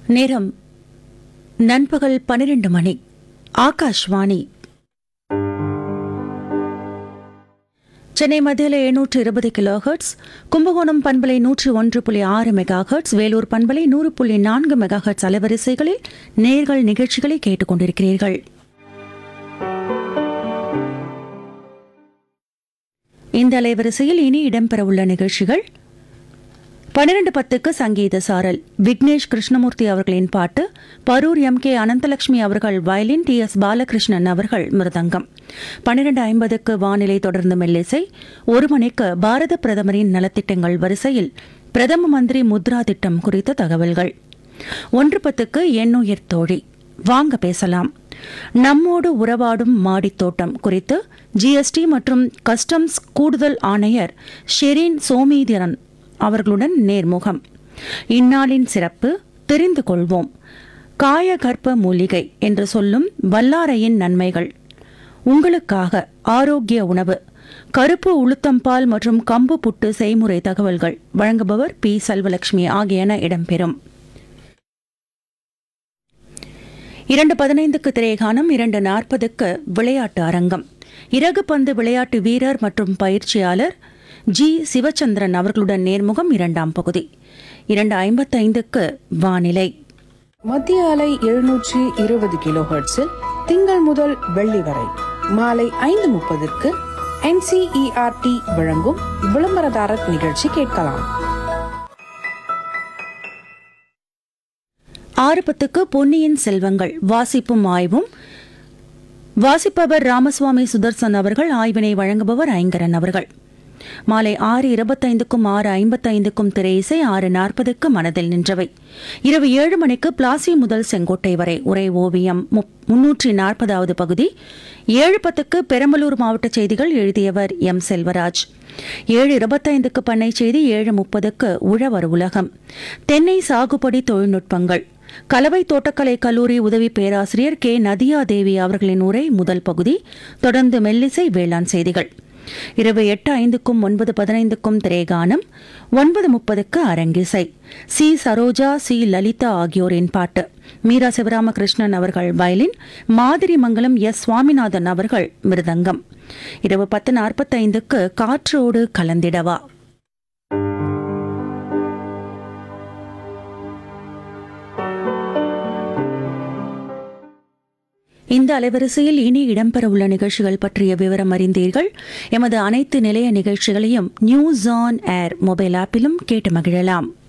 நேரம் நண்பகல் பன்னிரண்டு மணி ஆகாஷ்வாணி சென்னை மத்தியில் எழுநூற்று இருபது கிலோ ஹெர்ட்ஸ் கும்பகோணம் பண்பலை நூற்றி ஒன்று புள்ளி ஆறு மெகா ஹெர்ட்ஸ் வேலூர் பண்பலை நூறு புள்ளி நான்கு மெகா ஹெர்ட்ஸ் அலைவரிசைகளில் நேர்கள் நிகழ்ச்சிகளை கேட்டுக்கொண்டிருக்கிறீர்கள் இந்த அலைவரிசையில் இனி இடம்பெறவுள்ள நிகழ்ச்சிகள் பன்னிரண்டு பத்துக்கு சங்கீத சாரல் விக்னேஷ் கிருஷ்ணமூர்த்தி அவர்களின் பாட்டு பரூர் எம் கே அனந்தலட்சுமி அவர்கள் வயலின் டி எஸ் பாலகிருஷ்ணன் அவர்கள் மிருதங்கம் பன்னிரண்டு ஐம்பதுக்கு வானிலை தொடர்ந்து மெல்லிசை ஒரு மணிக்கு பாரத பிரதமரின் நலத்திட்டங்கள் வரிசையில் பிரதம மந்திரி முத்ரா திட்டம் குறித்த தகவல்கள் ஒன்று பத்துக்கு எண்ணுயிர் தோழி வாங்க பேசலாம் நம்மோடு உறவாடும் மாடித் தோட்டம் குறித்து ஜிஎஸ்டி மற்றும் கஸ்டம்ஸ் கூடுதல் ஆணையர் ஷெரீன் சோமீதிரன் அவர்களுடன் நேர்முகம் இந்நாளின் சிறப்பு தெரிந்து கொள்வோம் காயகற்ப மூலிகை என்று சொல்லும் வல்லாரையின் நன்மைகள் உங்களுக்காக ஆரோக்கிய உணவு கருப்பு உளுத்தம்பால் மற்றும் கம்பு புட்டு செய்முறை தகவல்கள் வழங்குபவர் பி செல்வலட்சுமி ஆகியன இடம்பெறும் இரண்டு பதினைந்துக்கு திரைகானம் இரண்டு நாற்பதுக்கு விளையாட்டு அரங்கம் இறகு பந்து விளையாட்டு வீரர் மற்றும் பயிற்சியாளர் ஜி சிவச்சந்திரன் அவர்களுடன் நேர்முகம் இரண்டாம் பகுதி இரண்டு ஐம்பத்தைந்துக்கு வானிலை மத்திய அலை எழுநூற்றி இருபது கிலோ ஹெர்ட்ஸில் திங்கள் முதல் வெள்ளி வரை மாலை ஐந்து முப்பதுக்கு என்சிஇஆர்டி வழங்கும் விளம்பரதாரர் நிகழ்ச்சி கேட்கலாம் ஆறு பத்துக்கு பொன்னியின் செல்வங்கள் வாசிப்பும் ஆய்வும் வாசிப்பவர் ராமசுவாமி சுதர்சன் அவர்கள் ஆய்வினை வழங்குபவர் ஐங்கரன் அவர்கள் மாலை ஆறு இருபத்தைந்துக்கும் ஆறு ஐம்பத்தைந்துக்கும் திரையிசை ஆறு நாற்பதுக்கு மனதில் நின்றவை இரவு ஏழு மணிக்கு பிளாசி முதல் செங்கோட்டை வரை உரை ஓவியம் முப்- முன்னூற்றி நாற்பதாவது பகுதி ஏழு பத்துக்கு பெரம்பலூர் மாவட்ட செய்திகள் எழுதியவர் எம் செல்வராஜ் ஏழு இருபத்தைந்துக்கு பண்ணை செய்தி ஏழு முப்பதுக்கு உழவர் உலகம் தென்னை சாகுபடி தொழில்நுட்பங்கள் கலவை தோட்டக்கலை கல்லூரி உதவி பேராசிரியர் கே நதியா தேவி அவர்களின் உரை முதல் பகுதி தொடர்ந்து மெல்லிசை வேளாண் செய்திகள் இரவு எட்டு ஐந்துக்கும் ஒன்பது பதினைந்துக்கும் திரேகானம் ஒன்பது முப்பதுக்கு அரங்கிசை சி சரோஜா சி லலிதா ஆகியோரின் பாட்டு மீரா சிவராமகிருஷ்ணன் அவர்கள் வயலின் மாதிரி மங்கலம் எஸ் சுவாமிநாதன் அவர்கள் மிருதங்கம் இரவு பத்து நாற்பத்தைந்துக்கு காற்றோடு கலந்திடவா இந்த அலைவரிசையில் இனி இடம்பெறவுள்ள நிகழ்ச்சிகள் பற்றிய விவரம் அறிந்தீர்கள் எமது அனைத்து நிலைய நிகழ்ச்சிகளையும் நியூஸ் ஆன் ஏர் மொபைல் ஆப்பிலும் கேட்டு மகிழலாம்